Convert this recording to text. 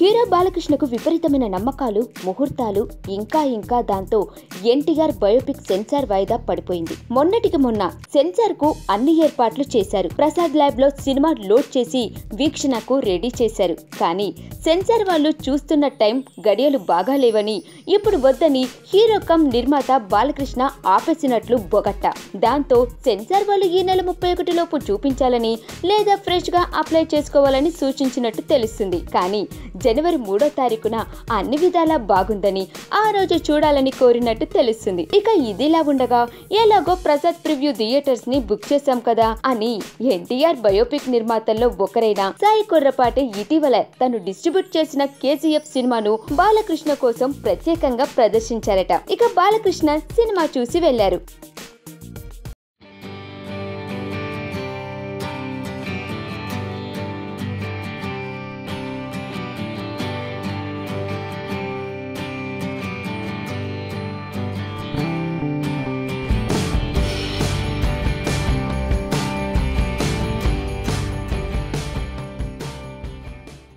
hero బాలకృష్ణకు విపరీతమైన నమ్మకాలు ముహూర్తాలు ఇంకా ఇంకా దాంతో ఎన్టీఆర్ బయోపిక్ సెన్సార్ వాయిదా పడిపోయింది మొన్నటికి మొన్న సెన్సార్ కు అన్ని ఏర్పాట్లు చేశారు ప్రసాద్ ల్యాబ్ లో సినిమా లోడ్ చేసి వీక్షణకు రెడీ చేశారు కానీ సెన్సార్ వాళ్ళు చూస్తున్న టైం గడియలు బాగాలేవని ఇప్పుడు వద్దని హీరో కమ్ నిర్మాత బాలకృష్ణ ఆపేసినట్లు బొగట్ట దాంతో సెన్సార్ వాళ్ళు ఈ నెల ముప్పై ఒకటి లోపు చూపించాలని లేదా ఫ్రెష్ గా అప్లై చేసుకోవాలని సూచించినట్టు తెలుస్తుంది కానీ జనవరి మూడో తారీఖున అన్ని విధాలా బాగుందని ఆ రోజు చూడాలని కోరినట్టు తెలుస్తుంది ఇక ఇదిలా ఉండగా ఎలాగో ప్రసాద్ ప్రివ్యూ థియేటర్స్ ని బుక్ చేశాం కదా అని ఎన్టీఆర్ బయోపిక్ నిర్మాతల్లో ఒకరైన సాయి కుర్రపాటి ఇటీవల తను డిస్ట్రిబ్యూట్ చేసిన కేజీఎఫ్ సినిమాను బాలకృష్ణ కోసం ప్రత్యేకంగా ప్రదర్శించారట ఇక బాలకృష్ణ సినిమా చూసి వెళ్లారు